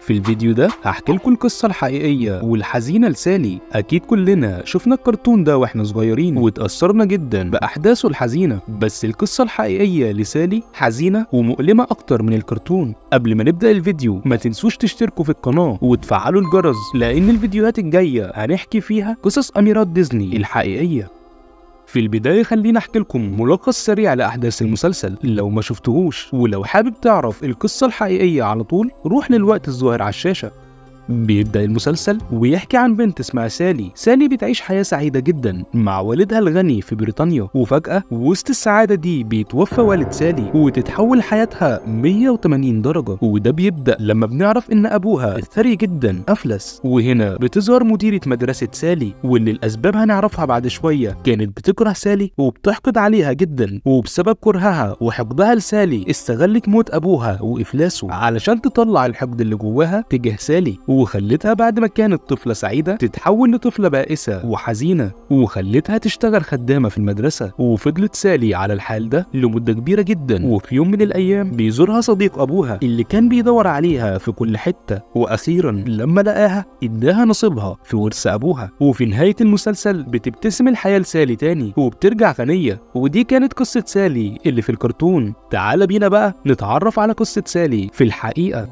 في الفيديو ده هحكي لكم القصة الحقيقية والحزينة لسالي أكيد كلنا شفنا الكرتون ده واحنا صغيرين واتأثرنا جدا بأحداثه الحزينة بس القصة الحقيقية لسالي حزينة ومؤلمة أكتر من الكرتون قبل ما نبدأ الفيديو ما تنسوش تشتركوا في القناة وتفعلوا الجرس لأن الفيديوهات الجاية هنحكي فيها قصص أميرات ديزني الحقيقية في البداية خلينا أحكي لكم ملخص سريع لأحداث المسلسل لو ما شفتهوش ولو حابب تعرف القصة الحقيقية على طول روح للوقت الظاهر على الشاشة بيبدأ المسلسل ويحكي عن بنت اسمها سالي سالي بتعيش حياة سعيدة جدا مع والدها الغني في بريطانيا وفجأة وسط السعادة دي بيتوفى والد سالي وتتحول حياتها 180 درجة وده بيبدأ لما بنعرف إن أبوها الثري جدا أفلس وهنا بتظهر مديرة مدرسة سالي واللي الأسباب هنعرفها بعد شوية كانت بتكره سالي وبتحقد عليها جدا وبسبب كرهها وحقدها لسالي استغلت موت أبوها وإفلاسه علشان تطلع الحقد اللي جواها تجاه سالي وخلتها بعد ما كانت طفلة سعيدة تتحول لطفلة بائسة وحزينة وخلتها تشتغل خدامة في المدرسة وفضلت سالي على الحال ده لمدة كبيرة جدا وفي يوم من الأيام بيزورها صديق أبوها اللي كان بيدور عليها في كل حتة وأخيرا لما لقاها اداها نصيبها في ورث أبوها وفي نهاية المسلسل بتبتسم الحياة لسالي تاني وبترجع غنية ودي كانت قصة سالي اللي في الكرتون تعال بينا بقى نتعرف على قصة سالي في الحقيقة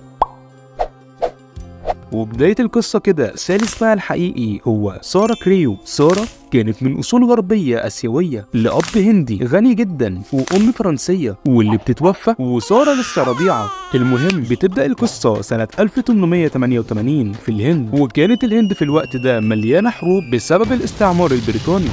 وبداية القصة كده سالي اسمها الحقيقي هو سارة كريو سارة كانت من أصول غربية آسيوية لأب هندي غني جدا وأم فرنسية واللي بتتوفى وسارة لسه رضيعة المهم بتبدأ القصة سنة 1888 في الهند وكانت الهند في الوقت ده مليانة حروب بسبب الاستعمار البريطاني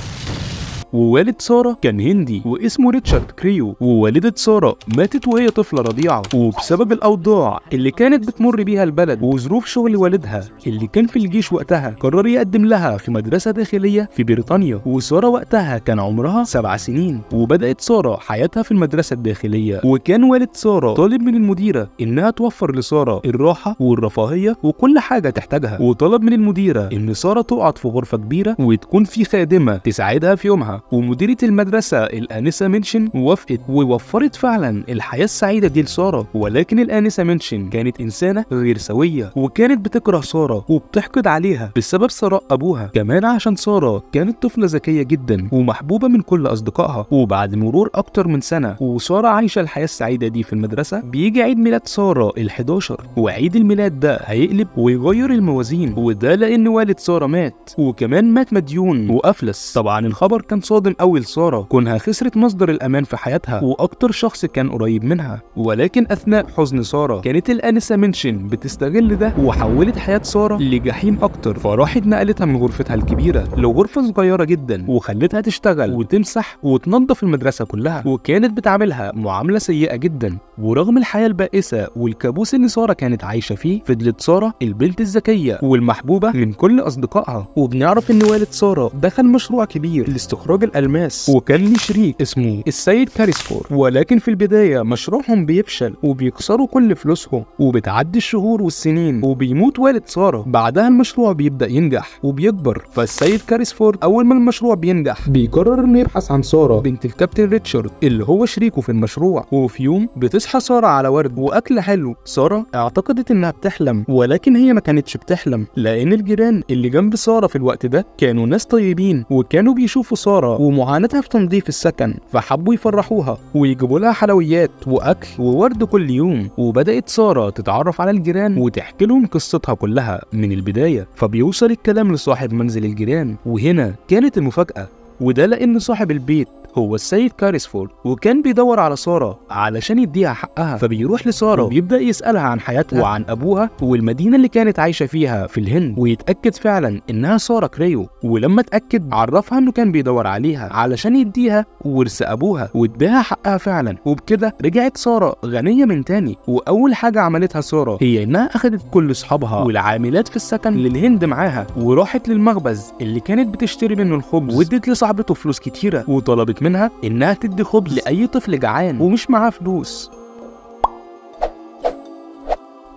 ووالد سارة كان هندي واسمه ريتشارد كريو ووالدة سارة ماتت وهي طفلة رضيعة وبسبب الأوضاع اللي كانت بتمر بيها البلد وظروف شغل والدها اللي كان في الجيش وقتها قرر يقدم لها في مدرسة داخلية في بريطانيا وسارة وقتها كان عمرها سبع سنين وبدأت سارة حياتها في المدرسة الداخلية وكان والد سارة طالب من المديرة إنها توفر لسارة الراحة والرفاهية وكل حاجة تحتاجها وطلب من المديرة إن سارة تقعد في غرفة كبيرة وتكون في خادمة تساعدها في يومها ومديرة المدرسة الآنسة منشن وافقت ووفرت فعلا الحياة السعيدة دي لسارة ولكن الآنسة منشن كانت إنسانة غير سوية وكانت بتكره سارة وبتحقد عليها بسبب ثراء أبوها كمان عشان سارة كانت طفلة ذكية جدا ومحبوبة من كل أصدقائها وبعد مرور أكتر من سنة وسارة عايشة الحياة السعيدة دي في المدرسة بيجي عيد ميلاد سارة ال11 وعيد الميلاد ده هيقلب ويغير الموازين وده لأن والد سارة مات وكمان مات مديون وأفلس طبعا الخبر كان صادم قوي لسارة كونها خسرت مصدر الأمان في حياتها وأكتر شخص كان قريب منها ولكن أثناء حزن سارة كانت الآنسة منشن بتستغل ده وحولت حياة سارة لجحيم أكتر فراحت نقلتها من غرفتها الكبيرة لغرفة صغيرة جدا وخلتها تشتغل وتمسح وتنظف المدرسة كلها وكانت بتعاملها معاملة سيئة جدا ورغم الحياة البائسة والكابوس اللي سارة كانت عايشة فيه فضلت سارة البنت الذكية والمحبوبة من كل أصدقائها وبنعرف إن والد سارة دخل مشروع كبير لاستخراج الألماس وكان ليه شريك اسمه السيد كاريسفور ولكن في البداية مشروعهم بيفشل وبيخسروا كل فلوسهم وبتعدي الشهور والسنين وبيموت والد سارة بعدها المشروع بيبدأ ينجح وبيكبر فالسيد كاريسفورد أول ما المشروع بينجح بيقرر إنه يبحث عن سارة بنت الكابتن ريتشارد اللي هو شريكه في المشروع وفي يوم بتصحى سارة على ورد وأكل حلو سارة اعتقدت إنها بتحلم ولكن هي ما كانتش بتحلم لأن الجيران اللي جنب سارة في الوقت ده كانوا ناس طيبين وكانوا بيشوفوا سارة ومعاناتها في تنظيف السكن فحبوا يفرحوها ويجيبوا لها حلويات واكل وورد كل يوم وبدات ساره تتعرف على الجيران وتحكي لهم قصتها كلها من البدايه فبيوصل الكلام لصاحب منزل الجيران وهنا كانت المفاجاه وده لان صاحب البيت هو السيد كاريسفورد وكان بيدور على سارة علشان يديها حقها فبيروح لسارة وبيبدأ يسألها عن حياتها وعن أبوها والمدينة اللي كانت عايشة فيها في الهند ويتأكد فعلا إنها سارة كريو ولما اتأكد عرفها إنه كان بيدور عليها علشان يديها ورث أبوها واداها حقها فعلا وبكده رجعت سارة غنية من تاني وأول حاجة عملتها سارة هي إنها أخدت كل أصحابها والعاملات في السكن للهند معاها وراحت للمخبز اللي كانت بتشتري منه الخبز وادت لصاحبته فلوس كتيرة وطلبت منها إنها تدي خبز لأي طفل جعان ومش معاه فلوس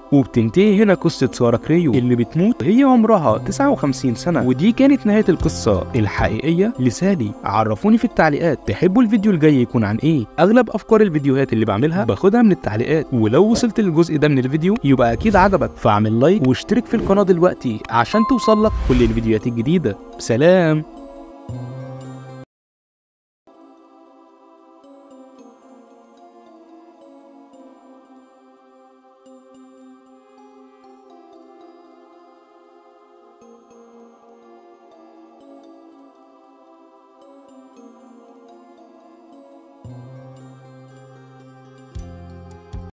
وبتنتهي هنا قصة سارة كريو اللي بتموت وهي عمرها 59 سنة ودي كانت نهاية القصة الحقيقية لسالي عرفوني في التعليقات تحبوا الفيديو الجاي يكون عن ايه اغلب افكار الفيديوهات اللي بعملها باخدها من التعليقات ولو وصلت للجزء ده من الفيديو يبقى اكيد عجبك فاعمل لايك واشترك في القناة دلوقتي عشان توصل لك كل الفيديوهات الجديدة سلام